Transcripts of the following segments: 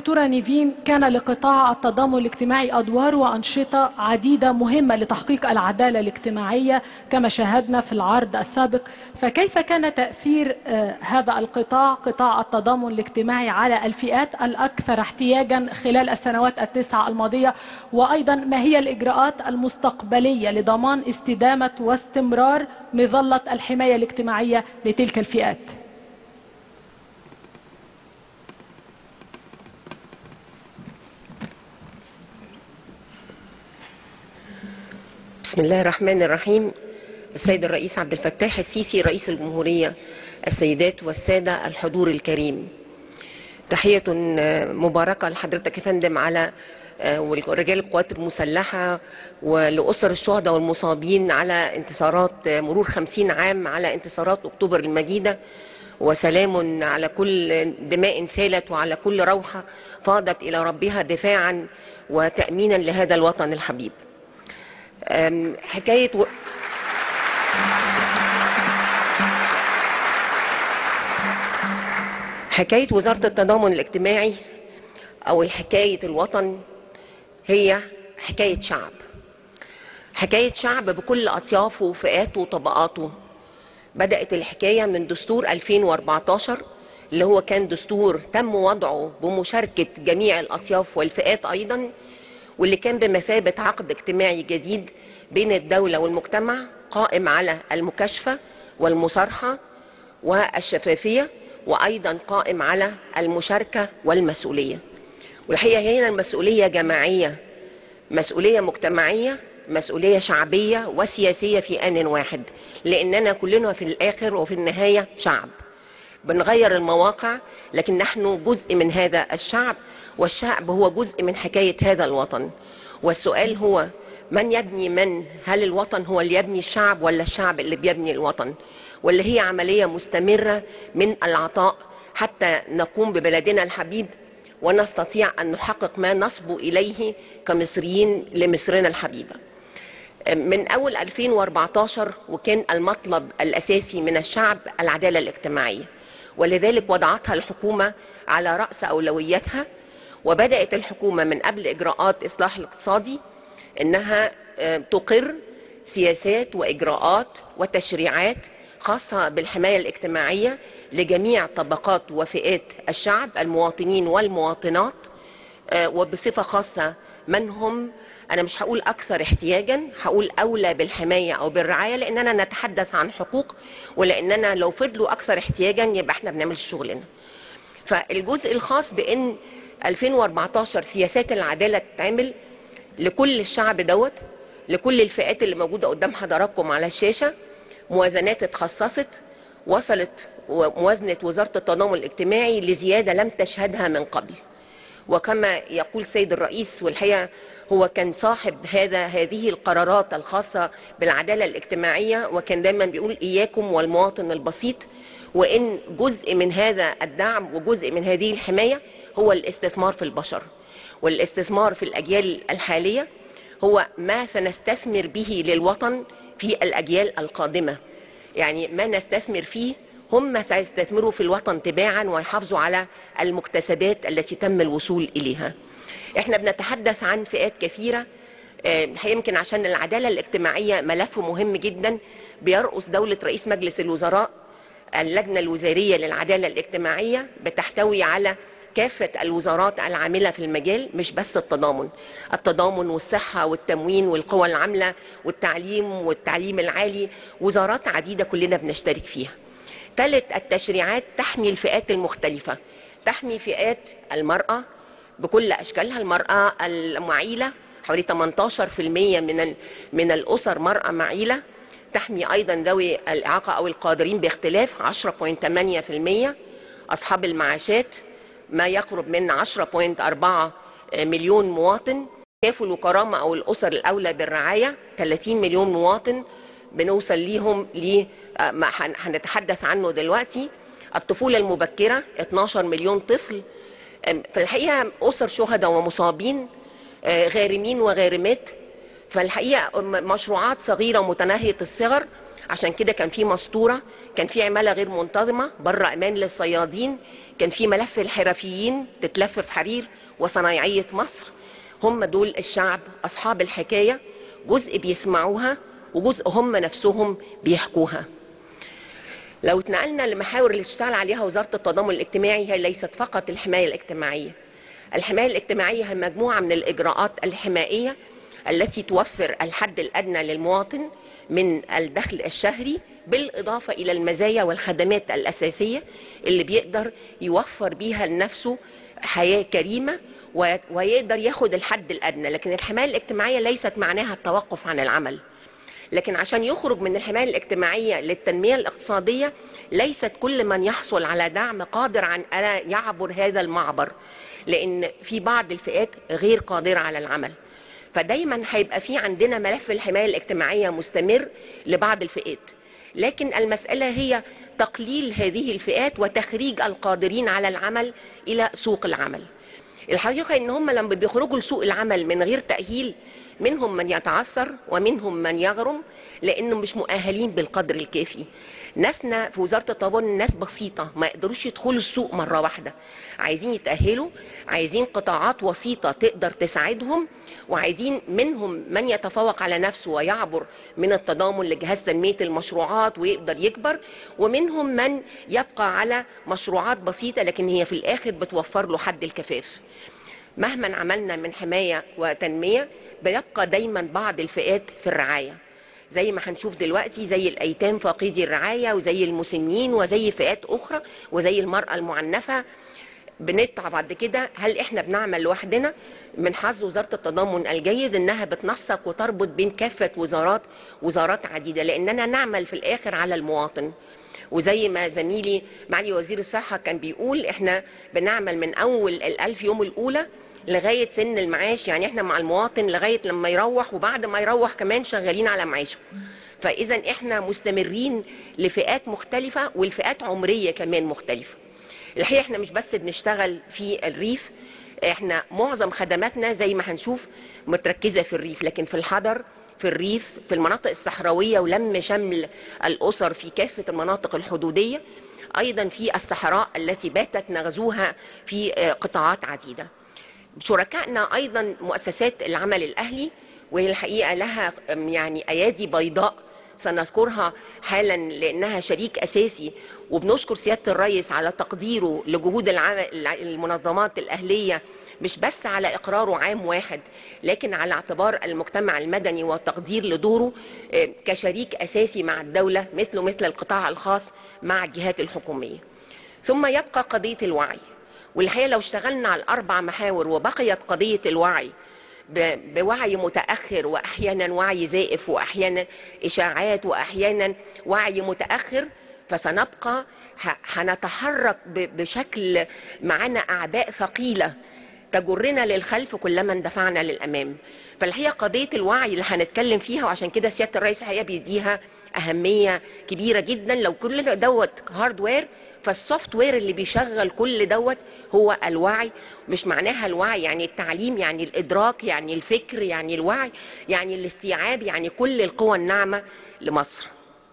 دكتورة نيفين كان لقطاع التضامن الاجتماعي أدوار وأنشطة عديدة مهمة لتحقيق العدالة الاجتماعية كما شاهدنا في العرض السابق فكيف كان تأثير آه، هذا القطاع قطاع التضامن الاجتماعي على الفئات الأكثر احتياجا خلال السنوات التسعة الماضية وأيضا ما هي الإجراءات المستقبلية لضمان استدامة واستمرار مظلة الحماية الاجتماعية لتلك الفئات بسم الله الرحمن الرحيم السيد الرئيس عبد الفتاح السيسي رئيس الجمهورية السيدات والسادة الحضور الكريم تحية مباركة لحضرتك يا فندم على آه، ورجال القوات المسلحة ولأسر الشهداء والمصابين على انتصارات آه، مرور خمسين عام على انتصارات أكتوبر المجيدة وسلام على كل دماء سالت وعلى كل روحة فاضت إلى ربها دفاعا وتأمينا لهذا الوطن الحبيب أم، حكاية و... حكاية وزارة التضامن الاجتماعي أو حكاية الوطن هي حكاية شعب حكاية شعب بكل أطيافه وفئاته وطبقاته بدأت الحكاية من دستور 2014 اللي هو كان دستور تم وضعه بمشاركة جميع الأطياف والفئات أيضا واللي كان بمثابة عقد اجتماعي جديد بين الدولة والمجتمع قائم على المكاشفة والمصارحة والشفافية وأيضا قائم على المشاركة والمسؤولية والحقيقة هنا المسؤولية جماعية مسؤولية مجتمعية مسؤولية شعبية وسياسية في آن واحد لأننا كلنا في الآخر وفي النهاية شعب بنغير المواقع لكن نحن جزء من هذا الشعب والشعب هو جزء من حكاية هذا الوطن والسؤال هو من يبني من هل الوطن هو اللي يبني الشعب ولا الشعب اللي بيبني الوطن ولا هي عملية مستمرة من العطاء حتى نقوم ببلدنا الحبيب ونستطيع أن نحقق ما نصبو إليه كمصريين لمصرنا الحبيبة من أول 2014 وكان المطلب الأساسي من الشعب العدالة الاجتماعية ولذلك وضعتها الحكومة على رأس أولوياتها وبدأت الحكومة من قبل إجراءات إصلاح الاقتصادي إنها آه، تقر سياسات وإجراءات وتشريعات خاصة بالحماية الاجتماعية لجميع طبقات وفئات الشعب المواطنين والمواطنات آه، وبصفة خاصة من هم أنا مش هقول أكثر احتياجا هقول أولى بالحماية أو بالرعاية لأننا نتحدث عن حقوق ولأننا لو فضلوا أكثر احتياجا يبقى احنا بنعمل شغلنا فالجزء الخاص بأن 2014 سياسات العدالة تتعمل لكل الشعب دوت لكل الفئات اللي موجودة قدام حضراتكم على الشاشة موازنات اتخصصت وصلت موازنة وزارة التضامن الاجتماعي لزيادة لم تشهدها من قبل وكما يقول سيد الرئيس والحقيقة هو كان صاحب هذا هذه القرارات الخاصة بالعدالة الاجتماعية وكان دايما بيقول إياكم والمواطن البسيط وإن جزء من هذا الدعم وجزء من هذه الحماية هو الاستثمار في البشر والاستثمار في الأجيال الحالية هو ما سنستثمر به للوطن في الأجيال القادمة يعني ما نستثمر فيه هم سيستثمروا في الوطن تباعا ويحافظوا على المكتسبات التي تم الوصول إليها احنا بنتحدث عن فئات كثيرة آه، يمكن عشان العدالة الاجتماعية ملف مهم جدا بيرأس دولة رئيس مجلس الوزراء اللجنة الوزارية للعدالة الاجتماعية بتحتوي على كافة الوزارات العاملة في المجال مش بس التضامن التضامن والصحة والتموين والقوى العاملة والتعليم والتعليم العالي وزارات عديدة كلنا بنشترك فيها ثالث التشريعات تحمي الفئات المختلفة تحمي فئات المرأة بكل أشكالها المرأة المعيلة حوالي 18% من ال- من الأسر مرأة معيلة تحمي أيضا ذوي الإعاقة أو القادرين باختلاف 10.8% أصحاب المعاشات ما يقرب من 10.4 مليون مواطن تكافل وكرامة أو الأسر الأولى بالرعاية 30 مليون مواطن بنوصل ليهم ل آه، ما هن- هنتحدث عنه دلوقتي الطفولة المبكرة 12 مليون طفل أم، في الحقيقة أسر شهداء ومصابين آه، غارمين وغارمات فالحقيقة م- مشروعات صغيرة متناهية الصغر عشان كده كان في مسطورة كان في عمالة غير منتظمة بره أمان للصيادين كان في ملف الحرفيين تتلف في حرير وصنايعية مصر هم دول الشعب أصحاب الحكاية جزء بيسمعوها وجزء هم نفسهم بيحكوها لو اتنقلنا لمحاور اللي بتشتغل عليها وزارة التضامن الاجتماعي هي ليست فقط الحماية الاجتماعية الحماية الاجتماعية هي مجموعة من الإجراءات الحمائية التي توفر الحد الأدنى للمواطن من الدخل الشهري بالإضافة إلى المزايا والخدمات الأساسية اللي بيقدر يوفر بيها لنفسه حياة كريمة و- ويقدر ياخد الحد الأدنى لكن الحماية الاجتماعية ليست معناها التوقف عن العمل لكن عشان يخرج من الحماية الاجتماعية للتنمية الاقتصادية ليست كل من يحصل على دعم قادر عن ألا يعبر هذا المعبر لأن في بعض الفئات غير قادرة على العمل فدايما هيبقى في عندنا ملف الحماية الاجتماعية مستمر لبعض الفئات لكن المسألة هي تقليل هذه الفئات وتخريج القادرين على العمل إلى سوق العمل الحقيقة إن هم لما بيخرجوا لسوق العمل من غير تأهيل منهم من يتعثر ومنهم من يغرم لأنه مش مؤهلين بالقدر الكافي ناسنا في وزارة التضامن ناس بسيطة ما يقدروش يدخلوا السوق مرة واحدة عايزين يتأهلوا عايزين قطاعات وسيطة تقدر تساعدهم وعايزين منهم من يتفوق على نفسه ويعبر من التضامن لجهاز تنمية المشروعات ويقدر يكبر ومنهم من يبقى على مشروعات بسيطة لكن هي في الآخر بتوفر له حد الكفاف مهما عملنا من حماية وتنمية بيبقى دايما بعض الفئات في الرعاية زي ما هنشوف دلوقتي زي الأيتام فاقدي الرعاية وزي المسنين وزي فئات أخرى وزي المرأة المعنفة بنطلع بعد كده هل احنا بنعمل لوحدنا من حظ وزاره التضامن الجيد انها بتنسق وتربط بين كافه وزارات وزارات عديده لاننا نعمل في الاخر على المواطن وزي ما زميلي معالي وزير الصحه كان بيقول احنا بنعمل من اول الالف يوم الاولى لغايه سن المعاش يعني احنا مع المواطن لغايه لما يروح وبعد ما يروح كمان شغالين على معاشه فاذا احنا مستمرين لفئات مختلفه والفئات عمريه كمان مختلفه الحقيقه احنا مش بس بنشتغل في الريف احنا معظم خدماتنا زي ما هنشوف متركزه في الريف لكن في الحضر في الريف في المناطق الصحراويه ولم شمل الاسر في كافه المناطق الحدوديه ايضا في الصحراء التي باتت نغزوها في قطاعات عديده شركائنا ايضا مؤسسات العمل الاهلي وهي الحقيقه لها يعني ايادي بيضاء سنذكرها حالا لانها شريك اساسي وبنشكر سياده الرئيس على تقديره لجهود العمل المنظمات الاهليه مش بس على اقراره عام واحد لكن على اعتبار المجتمع المدني والتقدير لدوره كشريك اساسي مع الدوله مثله مثل القطاع الخاص مع الجهات الحكوميه. ثم يبقى قضيه الوعي والحقيقه لو اشتغلنا على الاربع محاور وبقيت قضيه الوعي بوعي متاخر واحيانا وعي زائف واحيانا اشاعات واحيانا وعي متاخر فسنبقى هنتحرك بشكل معانا اعباء ثقيله تجرنا للخلف كلما اندفعنا للامام فالحقيقه قضيه الوعي اللي هنتكلم فيها وعشان كده سياده الرئيس الحقيقه بيديها اهميه كبيره جدا لو كل دوت هاردوير فالسوفت وير اللي بيشغل كل دوت هو الوعي مش معناها الوعي يعني التعليم يعني الادراك يعني الفكر يعني الوعي يعني الاستيعاب يعني كل القوى الناعمه لمصر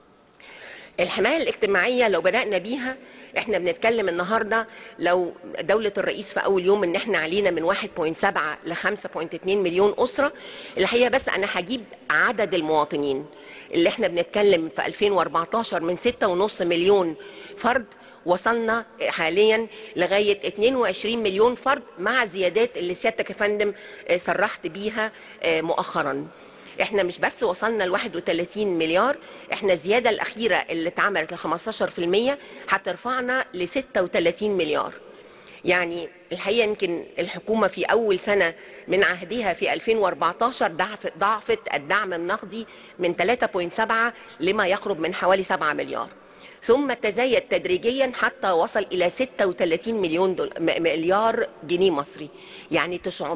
الحماية الاجتماعية لو بدأنا بيها احنا بنتكلم النهاردة لو دولة الرئيس في أول يوم ان احنا علينا من 1.7 ل 5.2 مليون أسرة الحقيقة بس أنا هجيب عدد المواطنين اللي احنا بنتكلم في 2014 من 6.5 مليون فرد وصلنا حاليا لغاية 22 مليون فرد مع زيادات اللي سيادتك يا فندم صرحت بيها مؤخرا احنا مش بس وصلنا ل 31 مليار احنا الزياده الاخيره اللي اتعملت ل 15% هترفعنا ل 36 مليار يعني الحقيقه يمكن الحكومه في اول سنه من عهدها في 2014 ضعفت ضعفت الدعم النقدي من 3.7 لما يقرب من حوالي 7 مليار ثم تزايد تدريجيا حتى وصل إلى 36 مليون دول مليار جنيه مصري يعني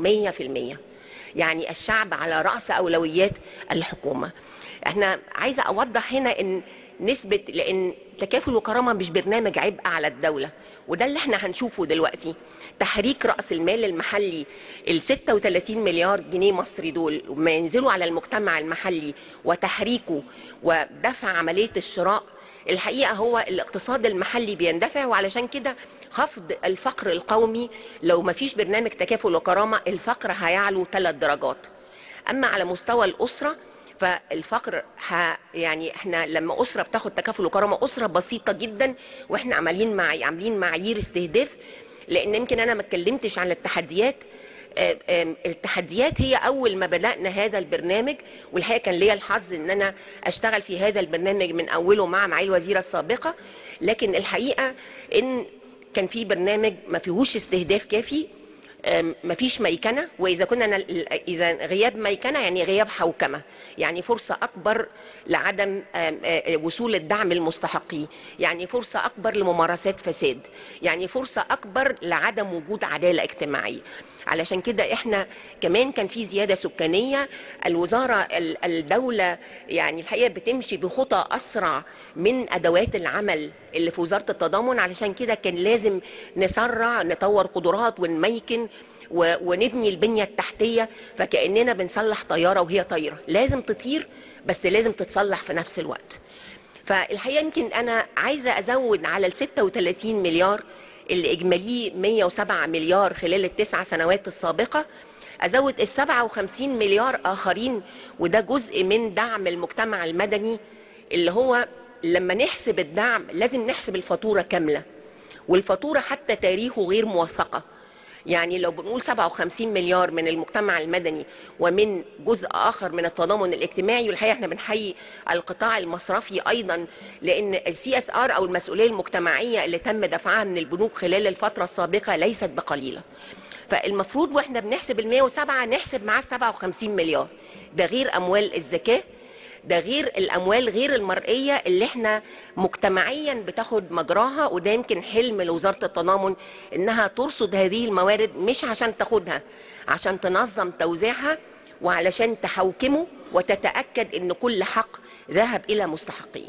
900% يعني الشعب على رأس أولويات الحكومة احنا عايزة أوضح هنا ان نسبة لأن تكافل وكرامة مش برنامج عبء على الدولة وده اللي احنا هنشوفه دلوقتي تحريك رأس المال المحلي ال 36 مليار جنيه مصري دول ما ينزلوا على المجتمع المحلي وتحريكه ودفع عملية الشراء الحقيقة هو الاقتصاد المحلي بيندفع وعلشان كده خفض الفقر القومي لو ما فيش برنامج تكافل وكرامة الفقر هيعلو ثلاث درجات أما على مستوى الأسرة فالفقر ها يعني احنا لما اسره بتاخد تكافل وكرامه اسره بسيطه جدا واحنا عاملين مع عاملين معايير استهداف لان يمكن انا ما اتكلمتش عن التحديات آم، آم، التحديات هي اول ما بدانا هذا البرنامج والحقيقه كان ليا الحظ ان انا اشتغل في هذا البرنامج من اوله مع معالي الوزيره السابقه لكن الحقيقه ان كان في برنامج ما فيهوش استهداف كافي أم، مفيش ميكنه واذا كنا نل... اذا غياب ميكنه يعني غياب حوكمه يعني فرصه اكبر لعدم أم، أه، وصول الدعم المستحقين يعني فرصه اكبر لممارسات فساد يعني فرصه اكبر لعدم وجود عداله اجتماعيه علشان كده احنا كمان كان في زياده سكانيه الوزاره ال- الدوله يعني الحقيقه بتمشي بخطى اسرع من ادوات العمل اللي في وزاره التضامن علشان كده كان لازم نسرع نطور قدرات ونميكن و- ونبني البنيه التحتيه فكاننا بنصلح طياره وهي طايره لازم تطير بس لازم تتصلح في نفس الوقت فالحقيقه يمكن انا عايزه ازود على ال 36 مليار اللي اجماليه 107 مليار خلال التسع سنوات السابقه ازود ال 57 مليار اخرين وده جزء من دعم المجتمع المدني اللي هو لما نحسب الدعم لازم نحسب الفاتوره كامله والفاتوره حتى تاريخه غير موثقه يعني لو بنقول 57 مليار من المجتمع المدني ومن جزء اخر من التضامن الاجتماعي والحقيقه احنا بنحيي القطاع المصرفي ايضا لان السي اس ار او المسؤوليه المجتمعيه اللي تم دفعها من البنوك خلال الفتره السابقه ليست بقليله فالمفروض واحنا بنحسب ال 107 نحسب معاه 57 مليار ده غير اموال الزكاه ده غير الاموال غير المرئيه اللي احنا مجتمعيا بتاخد مجراها وده يمكن حلم لوزاره التضامن انها ترصد هذه الموارد مش عشان تاخدها عشان تنظم توزيعها وعلشان تحوكمه وتتاكد ان كل حق ذهب الى مستحقيه.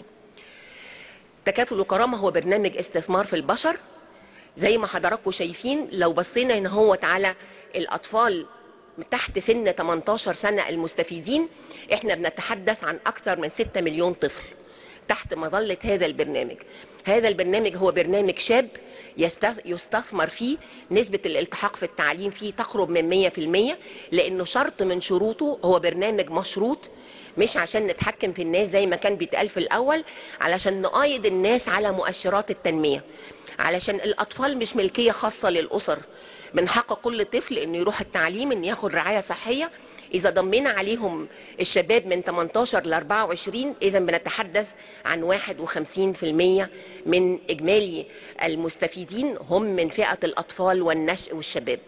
تكافل وكرامه هو برنامج استثمار في البشر زي ما حضراتكم شايفين لو بصينا هنا هو على الاطفال تحت سن 18 سنة المستفيدين احنا بنتحدث عن أكثر من 6 مليون طفل تحت مظلة هذا البرنامج هذا البرنامج هو برنامج شاب يستث- يستثمر فيه نسبة الالتحاق في التعليم فيه تقرب من 100% لأنه شرط من شروطه هو برنامج مشروط مش عشان نتحكم في الناس زي ما كان بيتقال في الأول علشان نقايد الناس على مؤشرات التنمية علشان الأطفال مش ملكية خاصة للأسر من حق كل طفل انه يروح التعليم انه ياخد رعايه صحيه اذا ضمينا عليهم الشباب من 18 ل 24 اذا بنتحدث عن 51% من اجمالي المستفيدين هم من فئه الاطفال والنشء والشباب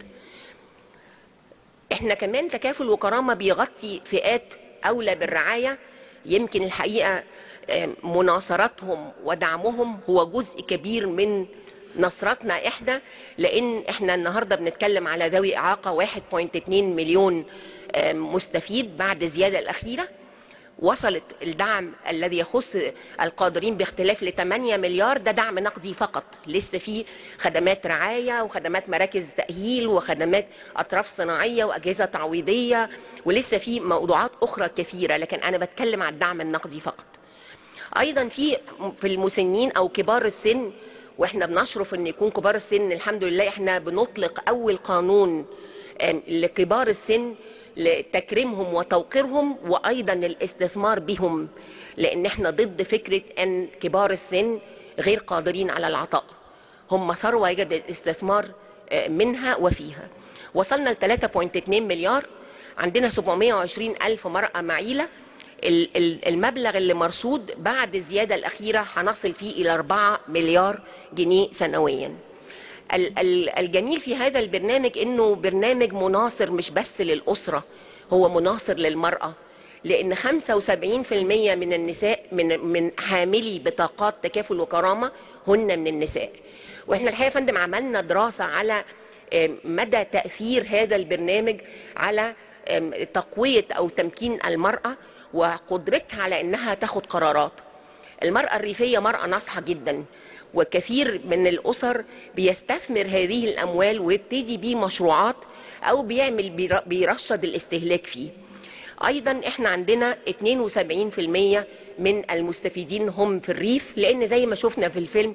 احنا كمان تكافل وكرامه بيغطي فئات اولى بالرعايه يمكن الحقيقه آم، مناصرتهم ودعمهم هو جزء كبير من نصرتنا احنا لان احنا النهارده بنتكلم على ذوي اعاقه 1.2 مليون آم، مستفيد بعد الزياده الاخيره وصلت الدعم الذي يخص القادرين باختلاف ل 8 مليار ده دعم نقدي فقط لسه في خدمات رعايه وخدمات مراكز تاهيل وخدمات اطراف صناعيه واجهزه تعويضيه ولسه في موضوعات اخرى كثيره لكن انا بتكلم عن الدعم النقدي فقط ايضا في في المسنين او كبار السن واحنا بنشرف ان يكون كبار السن الحمد لله احنا بنطلق اول قانون آم، لكبار السن لتكريمهم وتوقيرهم وايضا الاستثمار بهم لان احنا ضد فكره ان كبار السن غير قادرين على العطاء هم ثروه يجب الاستثمار آه، منها وفيها وصلنا ل 3.2 مليار عندنا 720 ألف مرأة معيلة ال- ال- المبلغ اللي مرصود بعد الزيادة الأخيرة هنصل فيه إلى 4 مليار جنيه سنوياً ال- ال- الجميل في هذا البرنامج انه برنامج مناصر مش بس للاسره هو مناصر للمراه لان 75% من النساء من من حاملي بطاقات تكافل وكرامه هن من النساء واحنا الحقيقه يا فندم عملنا دراسه على آم، مدى تاثير هذا البرنامج على آم، تقويه او تمكين المراه وقدرتها على انها تاخد قرارات المرأة الريفية مرأة ناصحة جدا وكثير من الأسر بيستثمر هذه الأموال ويبتدي بيه مشروعات أو بيعمل بير- بيرشد الاستهلاك فيه أيضا إحنا عندنا 72% من المستفيدين هم في الريف لأن زي ما شفنا في الفيلم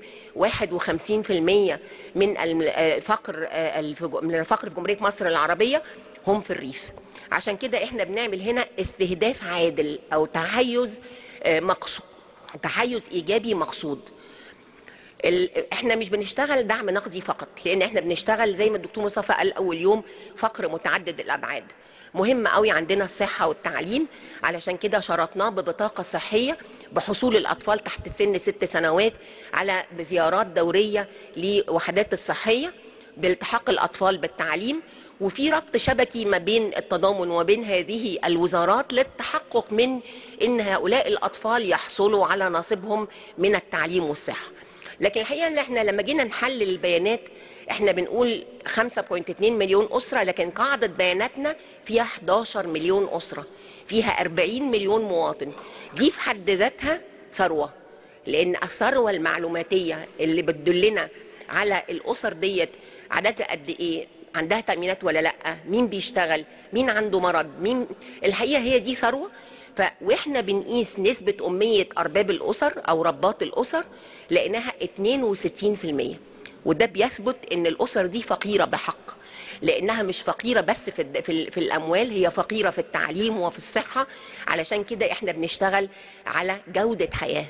51% من الم- الفقر آه، الف- من الفقر في جمهورية مصر العربية هم في الريف عشان كده احنا بنعمل هنا استهداف عادل او تحيز آه، مقصود تحيز ايجابي مقصود ال... احنا مش بنشتغل دعم نقدي فقط لان احنا بنشتغل زي ما الدكتور مصطفى قال اول يوم فقر متعدد الابعاد مهم قوي عندنا الصحه والتعليم علشان كده شرطناه ببطاقه صحيه بحصول الاطفال تحت سن ست سنوات على زيارات دوريه لوحدات الصحيه بالتحاق الاطفال بالتعليم وفي ربط شبكي ما بين التضامن وبين هذه الوزارات للتحقق من ان هؤلاء الاطفال يحصلوا على نصيبهم من التعليم والصحه لكن الحقيقه ان احنا لما جينا نحلل البيانات احنا بنقول 5.2 مليون اسره لكن قاعده بياناتنا فيها 11 مليون اسره فيها 40 مليون مواطن دي في حد ذاتها ثروه لان الثروه المعلوماتيه اللي بتدلنا على الاسر ديت عددها قد ايه عندها تامينات ولا لا مين بيشتغل مين عنده مرض مين الحقيقه هي دي ثروه ف واحنا بنقيس نسبه اميه ارباب الاسر او ربات الاسر لقيناها 62% وده بيثبت ان الاسر دي فقيره بحق لانها مش فقيره بس في الد- في, ال- في الاموال هي فقيره في التعليم وفي الصحه علشان كده احنا بنشتغل على جوده حياه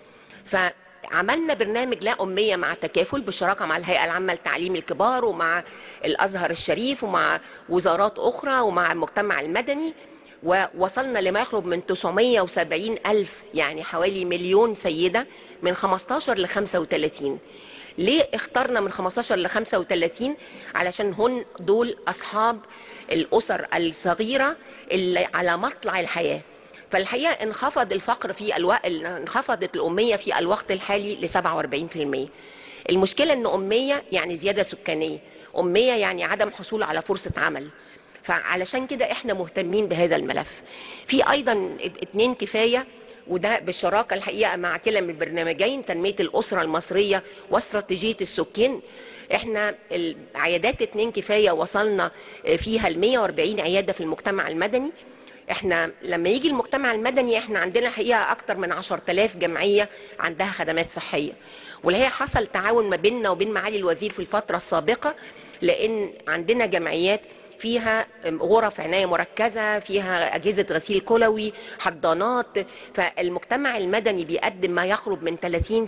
فعملنا برنامج لا أمية مع تكافل بالشراكة مع الهيئة العامة لتعليم الكبار ومع الأزهر الشريف ومع وزارات أخرى ومع المجتمع المدني ووصلنا لما يقرب من 970 ألف يعني حوالي مليون سيدة من 15 ل 35 ليه اخترنا من 15 ل 35 علشان هن دول أصحاب الأسر الصغيرة اللي على مطلع الحياة فالحقيقه انخفض الفقر في الوقت انخفضت الاميه في الوقت الحالي ل 47% المشكله ان اميه يعني زياده سكانيه اميه يعني عدم حصول على فرصه عمل فعلشان كده احنا مهتمين بهذا الملف في ايضا اتنين كفايه وده بالشراكه الحقيقه مع كلا من البرنامجين تنميه الاسره المصريه واستراتيجيه السكان احنا العيادات اتنين كفايه وصلنا فيها ل 140 عياده في المجتمع المدني احنا لما يجي المجتمع المدني احنا عندنا الحقيقه اكتر من 10000 جمعيه عندها خدمات صحيه واللي هي حصل تعاون ما بيننا وبين معالي الوزير في الفتره السابقه لان عندنا جمعيات فيها غرف عنايه مركزه فيها اجهزه غسيل كلوي حضانات فالمجتمع المدني بيقدم ما يقرب من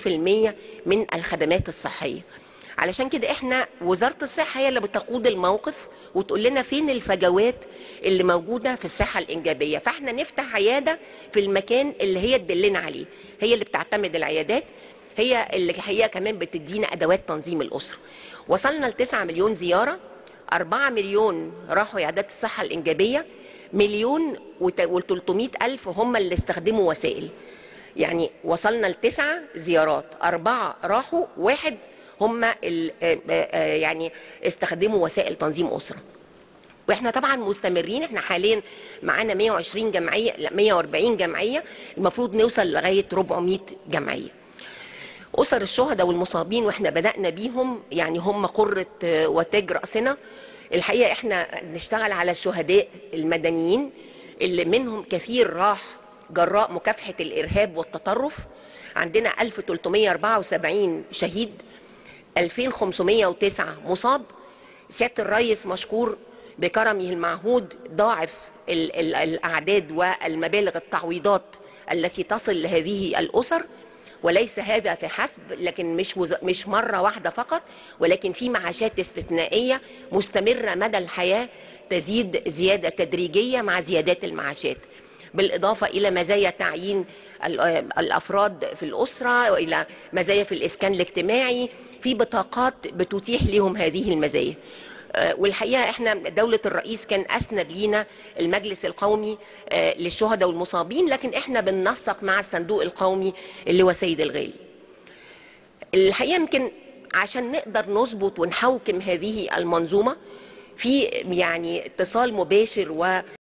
30% من الخدمات الصحيه علشان كده احنا وزاره الصحه هي اللي بتقود الموقف وتقول لنا فين الفجوات اللي موجوده في الصحه الانجابيه فاحنا نفتح عياده في المكان اللي هي تدلنا عليه هي اللي بتعتمد العيادات هي اللي الحقيقه كمان بتدينا ادوات تنظيم الاسره وصلنا ل 9 مليون زياره 4 مليون راحوا عيادات الصحه الانجابيه مليون و300 الف هم اللي استخدموا وسائل يعني وصلنا لتسعة زيارات أربعة راحوا واحد هم ال- آه، آه، يعني استخدموا وسائل تنظيم أسرة واحنا طبعا مستمرين احنا حاليا معانا 120 جمعيه لا 140 جمعيه المفروض نوصل لغايه 400 جمعيه اسر الشهداء والمصابين واحنا بدانا بيهم يعني هم قره آه، وتاج راسنا الحقيقه احنا بنشتغل على الشهداء المدنيين اللي منهم كثير راح جراء مكافحه الارهاب والتطرف عندنا 1374 شهيد 2509 مصاب سياده الرئيس مشكور بكرمه المعهود ضاعف ال- ال- الاعداد والمبالغ التعويضات التي تصل لهذه الاسر وليس هذا فحسب لكن مش وز... مش مره واحده فقط ولكن في معاشات استثنائيه مستمره مدى الحياه تزيد زياده تدريجيه مع زيادات المعاشات بالإضافة إلى مزايا تعيين ال- الأفراد في الأسرة وإلى مزايا في الإسكان الاجتماعي في بطاقات بتتيح لهم هذه المزايا آه، والحقيقه احنا دوله الرئيس كان اسند لينا المجلس القومي آه، للشهداء والمصابين لكن احنا بننسق مع الصندوق القومي اللي هو سيد الغالي الحقيقه يمكن عشان نقدر نظبط ونحوكم هذه المنظومه في يعني اتصال مباشر و